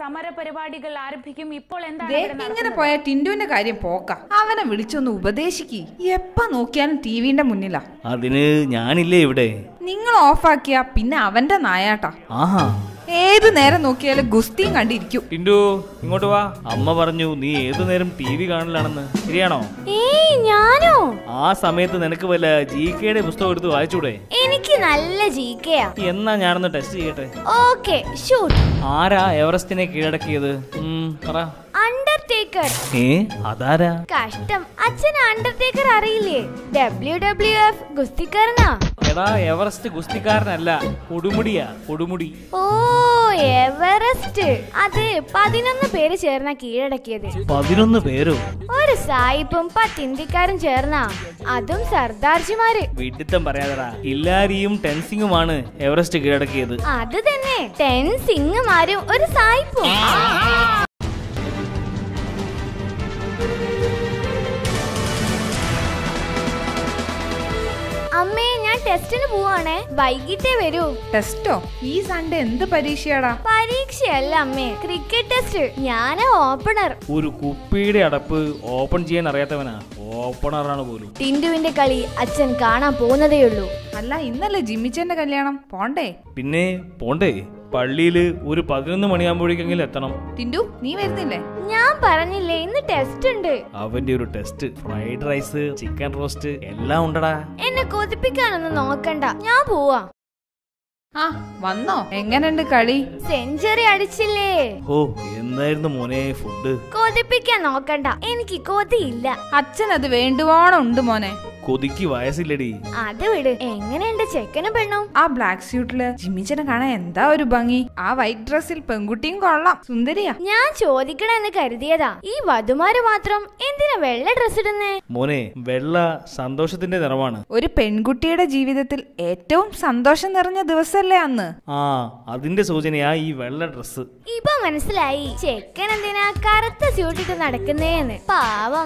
സമര പരിപാടികൾ ആരംഭിക്കും ഇപ്പോൾ എന്താണ് ദേ, ഇവിടെ ഇങ്ങനെ നടക്കുന്നത്? പോയ ടിന്റുവിന്റെ കാര്യം പോക്ക അവനെ വിളിച്ചൊന്ന് ഉപദേശിക്ക് എപ്പ നോക്കിയാലും ടിവിന്റെ മുന്നിലാ അതിന് ഞാനില്ലേ ഇവിടെ നിങ്ങൾ ഓഫാക്കിയ പിന്നെ അവന്റെ നായാട്ടാ ആഹാ ഏത് നേരം നോക്കിയാലും ഗുസ്തിയും കണ്ടിരിക്കും ടിൻഡു ഇങ്ങോട്ട് വാ അമ്മ പറഞ്ഞു നീ ഏതു നേരം ടി വി കാണലാണെന്ന് ശരിയാണോ ഏയ് ഞാനോ ആ സമയത്ത് നിനക്ക് വല്ല ജി കെയുടെ പുസ്തകം എടുത്ത് വായിച്ചൂടെ എനിക്ക് നല്ല ജീക്കയാ എന്നാ ഞാനൊന്ന് ടെസ്റ്റ് ചെയ്യട്ടെ ഓക്കെ ഷൂട്ട് ആരാ എവറസ്റ്റിനെ കീഴടക്കിയത് ഉം, പറ അണ്ടർടേക്കർ ഏ അതാരാ കഷ്ടം അച്ഛൻ അണ്ടർടേക്കർ അറിയില്ലേ ഡബ്ല്യു ഡബ്ല്യു എഫ് ഗുസ്തിക്കാരനാ എടാ എവറസ്റ്റ് ഗുസ്തിക്കാരനല്ല കൊടുമുടിയാ കൊടുമുടി ഓ എവറസ്റ്റ് അത് പതിനൊന്ന് പേര് ചേർന്ന കീഴടക്കിയത് പതിനൊന്ന് പേരോ ഒരു സായിപ്പും പത്ത് ഇന്ത്യക്കാരും ചേർന്നാ അതും സർദാർജിമാര് വിഡിത്തം പറയാതടാ ഹില്ലാരിയും ടെൻസിങ്ങുമാണ് എവറസ്റ്റ് കീഴടക്കിയത് അത് തന്നെ ടെൻ സിംഗുമാരും ഒരു സായിപ്പും അമ്മേ ഞാൻ ടെസ്റ്റിന് പോവാണേ വൈകിട്ടേ വരൂ ടെസ്റ്റോ ഈ സൺഡേ എന്ത് പരീക്ഷയാടാ പരീക്ഷയല്ല അമ്മേ ക്രിക്കറ്റ് ടെസ്റ്റ് ഞാനാ ഓപ്പണർ ഒരു കുപ്പിയുടെ അടപ്പ് ഓപ്പൺ ചെയ്യാൻ അറിയാത്തവനാ ഓപ്പണറാണ് പോലും ടിൻഡുവിന്റെ കളി അച്ഛൻ കാണാൻ പോകുന്നതേയുള്ളൂ അല്ല ഇന്നല്ലേ ജിമ്മിച്ചന്റെ കല്യാണം പോണ്ടേ പിന്നെ പോണ്ടേ പള്ളിയില് ഒരു പതിനൊന്ന് മണിയാകുമ്പോഴേക്കെങ്കിലും എത്തണം ടിന്റു നീ വരുന്നില്ലേ ഞാൻ പറഞ്ഞില്ലേ ഇന്ന് ടെസ്റ്റ് ഉണ്ട് അവന്റെ ഒരു taste fried rice chicken roast എല്ലാം ഉണ്ടടാ എന്നെ കൊതിപ്പിക്കാനൊന്നും നോക്കണ്ട ഞാൻ പോവാ ആ വന്നോ എങ്ങനെയുണ്ട് കളി സെഞ്ചുറി അടിച്ചില്ലേ ഓ എന്തായിരുന്നു മോനെ ഫുഡ് കൊതിപ്പിക്കാൻ നോക്കണ്ട എനിക്ക് കൊതിയില്ല അച്ഛൻ അത് വേണ്ടുവോണം ഉണ്ട് മോനെ കൊതിക്ക് വയസ്സില്ലടി അത് വിട് എങ്ങനെയുണ്ട് ചെക്കനും പെണ്ണും ആ ബ്ലാക്ക് സ്യൂട്ടില് ജിമ്മിച്ചനെ കാണാൻ എന്താ ഒരു ഭംഗി ആ വൈറ്റ് ഡ്രസ്സിൽ പെൺകുട്ടിയും കൊള്ളാം സുന്ദരിയാ ഞാൻ ചോദിക്കണമെന്ന് കരുതിയതാ ഈ വധുമാര് മാത്രം എന്തിനാ വെള്ള ഡ്രസ് ഇടുന്നേ മോനെ വെള്ള സന്തോഷത്തിന്റെ നിറമാണ് ഒരു പെൺകുട്ടിയുടെ ജീവിതത്തിൽ ഏറ്റവും സന്തോഷം നിറഞ്ഞ ദിവസമല്ലേ അന്ന് ആ അതിന്റെ സൂചനയാ ഈ വെള്ള ഡ്രസ്സ് ഇപ്പൊ മനസ്സിലായി ചെക്കൻ എന്തിനാ കറുത്ത സ്യൂട്ടിട്ട് നടക്കുന്നേന്ന് പാവം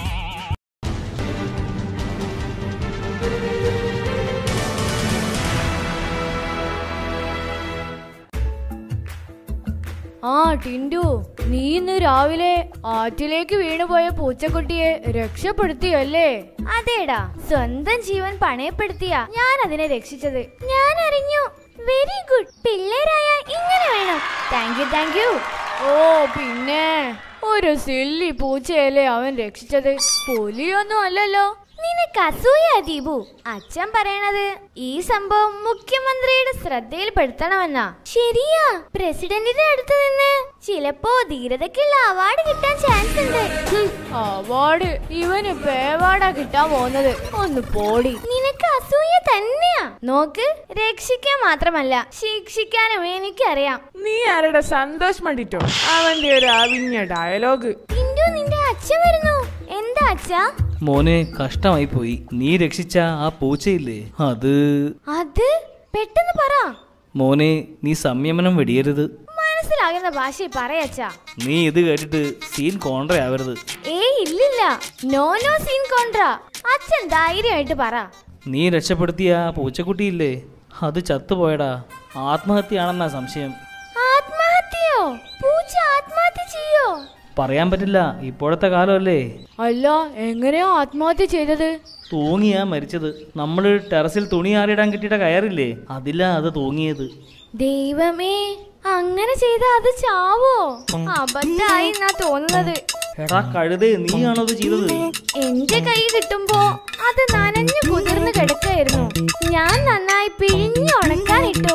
ആ ടിൻഡു നീ ഇന്ന് രാവിലെ ആറ്റിലേക്ക് വീണുപോയ പൂച്ചക്കുട്ടിയെ രക്ഷപ്പെടുത്തിയല്ലേ അതേടാ സ്വന്തം ജീവൻ പണയപ്പെടുത്തിയ ഞാൻ അതിനെ രക്ഷിച്ചത് ഞാൻ അറിഞ്ഞു വെരി ഗുഡ് പിള്ളേരായ ഇങ്ങനെ വേണം താങ്ക് യു താങ്ക് യു ഓ പിന്നെ ഒരു സില്ലി പൂച്ചയല്ലേ അവൻ രക്ഷിച്ചത് പുലിയൊന്നും അല്ലല്ലോ നിനക്ക് അസൂയ ദീപു അച്ഛൻ പറയണത് ഈ സംഭവം മുഖ്യമന്ത്രിയുടെ ശ്രദ്ധയിൽപ്പെടുത്തണമെന്നാ ശരിയാ പ്രസിഡന്റിന്റെ അടുത്ത് നിന്ന് ചിലപ്പോ ധീരതയ്ക്കുള്ള അവാർഡ് കിട്ടാൻ ചാൻസ് ഉണ്ട് അവാർഡ് ഇവന് പേവാർഡാ കിട്ടാൻ പോകുന്നത് ഒന്ന് പോടി നിനക്ക് അസൂയ തന്നെയാ നോക്ക് രക്ഷിക്കാൻ മാത്രമല്ല ശിക്ഷിക്കാനും എനിക്കറിയാം നീ ആരുടെ സന്തോഷ് മണ്ടിട്ടോ അവന്റെ ഒരു അവിഞ്ഞ ഡയലോഗ് ഇൻഡു നിന്റെ അച്ഛൻ വരുന്നു എന്താ അച്ഛാ മോനെ കഷ്ടമായി പോയി നീ രക്ഷിച്ച ആ പൂച്ചയില്ലേ അത് അത് പെട്ടെന്ന് പറ മോനെ നീ സംയമനം വെടിയരുത് മനസ്സിലാകുന്ന ഭാഷയിൽ പറയച്ചാ നീ ഇത് കേട്ടിട്ട് സീൻ കോൺട്രയാവരുത് ഏയ് ഇല്ലില്ല നോ നോ സീൻ കോൺട്ര അച്ഛൻ ധൈര്യമായിട്ട് പറ നീ രക്ഷപ്പെടുത്തിയ ആ പൂച്ചക്കുട്ടിയില്ലേ അത് ചത്തുപോയടാ ആത്മഹത്യയാണെന്നാ സംശയം ആത്മഹത്യയോ പൂച്ച ആത്മഹത്യ ചെയ്യോ പറയാൻ പറ്റില്ല ഇപ്പോഴത്തെ കാലമല്ലേ അല്ല എങ്ങനെയോ ആത്മഹത്യ ചെയ്തത് തൂങ്ങിയാ മരിച്ചത് നമ്മൾ ടെറസിൽ തുണി ആറിയിടാൻ കിട്ടിയ കയറില്ലേ അതിലാ അത് തൂങ്ങിയത് ദൈവമേ അങ്ങനെ ചെയ്ത അത് ചാവോ അബദ്ധായി എന്നാ തോന്നുന്നത് എടാ കഴുതേ നീയാണോ അത് ചെയ്തത് എന്റെ കൈ കിട്ടുമ്പോ അത് നനഞ്ഞു കുതിർന്ന് കിടക്കായിരുന്നു ഞാൻ നന്നായി പിഴിഞ്ഞു ഉണക്കാനിട്ടു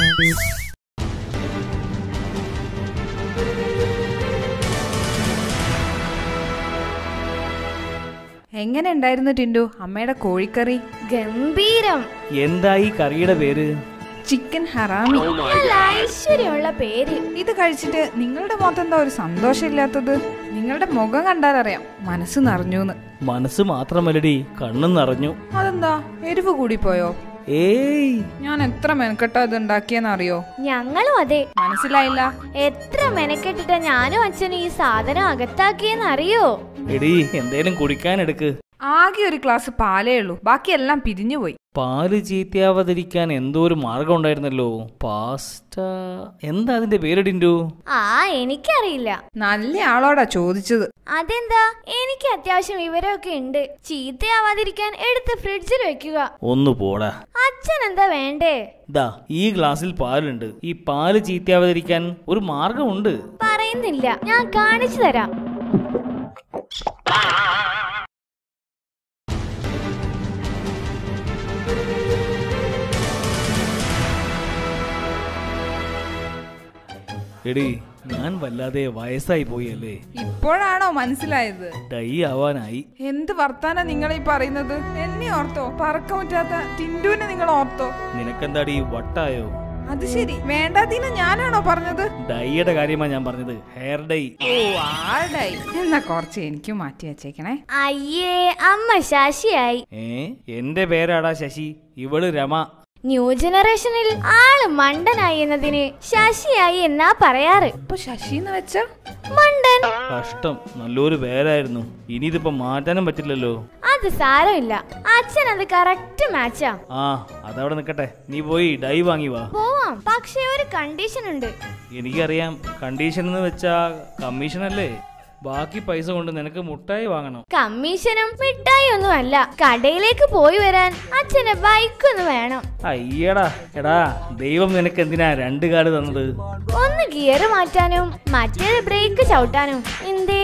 എങ്ങനെ ഉണ്ടായിരുന്നു ടിന്റു അമ്മയുടെ കോഴിക്കറി ഗംഭീരം എന്താ ഈ കറിയുടെ പേര് ചിക്കൻ ഹറാമി നല്ല ഐശ്വര്യമുള്ള പേര് ഇത് കഴിച്ചിട്ട് നിങ്ങളുടെ മുഖത്ത് എന്താ ഒരു സന്തോഷമില്ലാത്തത് നിങ്ങളുടെ മുഖം കണ്ടാലറിയാം മനസ്സ് നിറഞ്ഞൂന്ന് മനസ്സ് മാത്രമല്ലടി കണ്ണും നിറഞ്ഞു അതെന്താ എരിവ് കൂടിപ്പോയോ ഏയ് ഞാൻ എത്ര മെനക്കെട്ടാ ഇത് ഉണ്ടാക്കിയെന്നറിയോ ഞങ്ങളും അതെ മനസ്സിലായില്ല എത്ര മെനക്കെട്ടിട്ട ഞാനും അച്ഛനും ഈ സാധനം അകത്താക്കിയെന്ന് അറിയോ എടി എന്തേലും കുടിക്കാൻ എടുക്ക് ആകെ ഒരു ഗ്ലാസ് പാലേ ഉള്ളൂ ബാക്കിയെല്ലാം പിരിഞ്ഞുപോയി പാല് ചീത്തയാവാതിരിക്കാൻ എന്തോ ഒരു മാർഗം ഉണ്ടായിരുന്നല്ലോ പാസ്റ്റ എന്താ അതിന്റെ പേര് ടിൻഡു ആ എനിക്കറിയില്ല നല്ല ആളോടാ ചോദിച്ചത് അതെന്താ എനിക്ക് അത്യാവശ്യം വിവരമൊക്കെ ഉണ്ട് ചീത്തയാവാതിരിക്കാൻ എടുത്ത് ഫ്രിഡ്ജിൽ വെക്കുക ഒന്ന് പോടാ അച്ഛൻ എന്താ വേണ്ടേ ദാ ഈ ഗ്ലാസ്സിൽ പാലുണ്ട് ഈ പാല് ചീത്തയാവാതിരിക്കാൻ ഒരു മാർഗമുണ്ട് പറയുന്നില്ല ഞാൻ കാണിച്ചു തരാം എടി ഞാൻ വല്ലാതെ വയസ്സായി പോയി അല്ലേ ഇപ്പോഴാണോ മനസ്സിലായത് ഡൈ ആവാനായി എന്ത് വർത്താനാ നിങ്ങൾ ഈ പറയുന്നത് എന്നെ ഓർത്തോ പറക്ക പറ്റാത്ത ടിൻഡുവിനെ നിങ്ങൾ ഓർത്തോ നിനക്കെന്താടി വട്ടായോ അത് ശരി വേണ്ടാതീന ഞാനാണോ പറഞ്ഞത് ഡൈയുടെ കാര്യമാണ് ഞാൻ പറഞ്ഞത് ഹെയർ ഡൈ ഓ ആടായി എന്നാ കുറച്ച് എനിക്കും മാറ്റി വെച്ചേക്കണേ അയ്യേ അമ്മ ശശിയായി ഏ എന്റെ പേരാടാ ശശി ഇവള് രമ ന്യൂ ജനറേഷനിൽ ആള് മണ്ടനായി എന്നതിന് ശശിയായി എന്നാ പറയാറ് അപ്പൊ ശശി എന്ന് വെച്ച മണ്ടൻ കഷ്ടം നല്ലൊരു പേരായിരുന്നു ഇനി ഇതിപ്പോ മാറ്റാനും പറ്റില്ലല്ലോ അത് സാരമില്ല അച്ഛൻ അത് കറക്റ്റ് മാച്ചാ ആ അതവിടെ നിക്കട്ടെ നീ പോയി ഡൈ വാങ്ങി വാ പോവാം പക്ഷെ ഒരു കണ്ടീഷൻ ഉണ്ട് എനിക്കറിയാം കണ്ടീഷൻ എന്ന് വെച്ചാ കമ്മീഷൻ അല്ലേ ബാക്കി പൈസ കൊണ്ട് നിനക്ക് മുട്ടായി വാങ്ങണം കമ്മീഷനും മിഠായി ഒന്നും അല്ല കടയിലേക്ക് പോയി വരാൻ അച്ഛന് ബൈക്ക് ഒന്ന് വേണം അയ്യടാ എടാ ദൈവം നിനക്ക് എന്തിനാ രണ്ട് കാർഡ് തന്നത് ഒന്ന് ഗിയർ മാറ്റാനും മറ്റേത് ബ്രേക്ക് ചവിട്ടാനും എന്തേ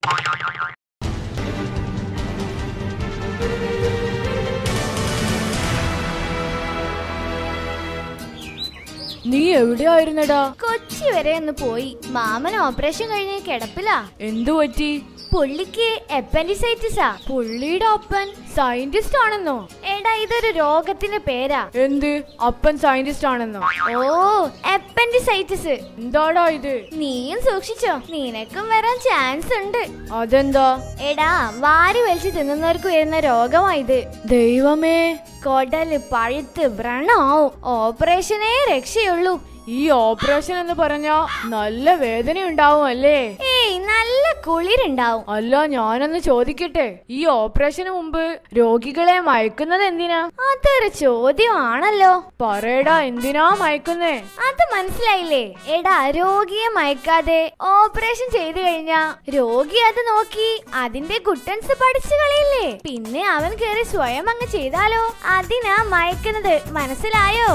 നീ എവിടെയായിരുന്നടാ കൊച്ചി വരെ ഒന്ന് പോയി മാമൻ ഓപ്പറേഷൻ കഴിഞ്ഞ് കിടപ്പിലാ എന്തു പറ്റി പുള്ളിക്ക് എപ്പൻഡിസൈറ്റിസാ പുള്ളിയുടെ അപ്പൻ സയന്റിസ്റ്റ് ആണെന്നോ എടാ ഇതൊരു രോഗത്തിന്റെ പേരാ എന്ത് അപ്പൻ സയന്റിസ്റ്റ് ആണെന്നോ ഓ എപ്പൻഡിസൈറ്റിസ് എന്താടാ ഇത് നീയും സൂക്ഷിച്ചോ നിനക്കും വരാൻ ചാൻസ് ഉണ്ട് അതെന്താ എടാ വാരി വലിച്ച് തിന്നുന്നവർക്ക് വരുന്ന രോഗമാ ഇത് ദൈവമേ കൊടല് പഴുത്ത് വ്രണാവും ഓപ്പറേഷനേ രക്ഷയുള്ളൂ ഈ ഓപ്പറേഷൻ എന്ന് പറഞ്ഞാ നല്ല വേദന ഉണ്ടാവും അല്ലേ ഏയ് നല്ല കുളിരുണ്ടാവും അല്ല ഞാനൊന്ന് ചോദിക്കട്ടെ ഈ ഓപ്പറേഷന് മുമ്പ് രോഗികളെ മയക്കുന്നത് എന്തിനാ അതൊരു ചോദ്യമാണല്ലോ പറയടാ എന്തിനാ മയക്കുന്നേ അത് മനസ്സിലായില്ലേ എടാ രോഗിയെ മയക്കാതെ ഓപ്പറേഷൻ ചെയ്തു കഴിഞ്ഞാ രോഗി അത് നോക്കി അതിന്റെ ഗുട്ടൻസ് പഠിച്ചു കളയില്ലേ പിന്നെ അവൻ കയറി സ്വയം അങ്ങ് ചെയ്താലോ അതിനാ മയക്കുന്നത് മനസ്സിലായോ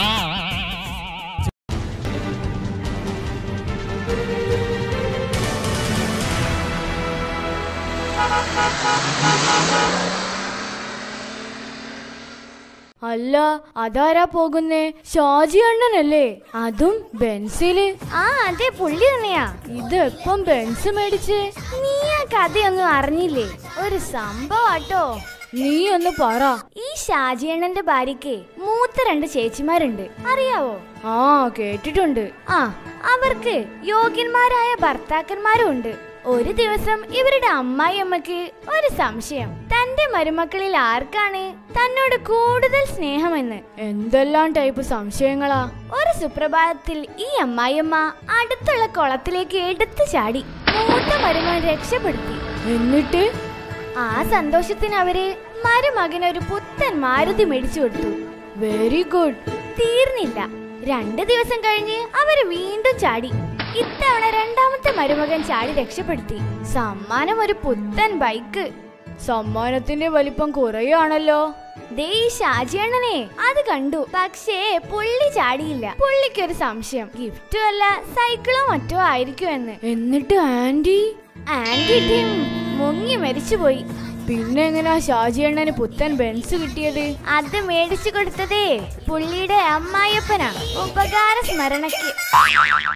അല്ല അതാരാ പോകുന്നേ ഷാജി അണ്ണനല്ലേ അതും ബെൻസില് ആ അതെ പുള്ളി തന്നെയാ ഇത് എപ്പം ബെൻസ് മേടിച്ച് നീ ആ കഥയൊന്നും അറിഞ്ഞില്ലേ ഒരു സംഭവാട്ടോ നീ ഒന്ന് പറ ഈ ഷാജിയണ്ണന്റെ ഭാര്യയ്ക്ക് മൂത്ത രണ്ട് ചേച്ചിമാരുണ്ട് അറിയാവോ ആ കേട്ടിട്ടുണ്ട് ആ അവർക്ക് യോഗ്യന്മാരായ ഭർത്താക്കന്മാരും ഉണ്ട് ഒരു ദിവസം ഇവരുടെ അമ്മായിയമ്മക്ക് ഒരു സംശയം തന്റെ മരുമക്കളിൽ ആർക്കാണ് തന്നോട് കൂടുതൽ സ്നേഹമെന്ന് എന്തെല്ലാം ടൈപ്പ് സംശയങ്ങളാ ഒരു സുപ്രഭാതത്തിൽ ഈ അമ്മായിയമ്മ അടുത്തുള്ള കുളത്തിലേക്ക് എടുത്തു ചാടി മൂത്ത മരുമകൻ രക്ഷപ്പെടുത്തി എന്നിട്ട് ആ സന്തോഷത്തിന് അവര് മരുമകന് ഒരു പുത്തൻ മാരുതി മേടിച്ചു കൊടുത്തു വെരി ഗുഡ് തീർന്നില്ല രണ്ട് ദിവസം കഴിഞ്ഞ് അവര് വീണ്ടും ചാടി ഇത്തവണ രണ്ടാമത്തെ മരുമകൻ ചാടി രക്ഷപ്പെടുത്തി സമ്മാനം ഒരു പുത്തൻ ബൈക്ക് സമ്മാനത്തിന്റെ വലിപ്പം കുറയാണല്ലോ ദേ ഈ ഷാജിയണ്ണനെ അത് കണ്ടു പക്ഷേ പുള്ളി ചാടിയില്ല പുള്ളിക്കൊരു സംശയം ഗിഫ്റ്റും അല്ല സൈക്കിളോ മറ്റോ ആയിരിക്കുമെന്ന് എന്നിട്ട് ആന്റി ആന്റി ടിം മുങ്ങി മരിച്ചുപോയി പിന്നെ എങ്ങനെയാ ഷാജി അണ്ണന് പുത്തൻ ബെൻസ് കിട്ടിയത് അത് മേടിച്ചു കൊടുത്തതേ പുള്ളിയുടെ അമ്മായിയപ്പനാ ഉപകാര സ്മരണയ്ക്ക്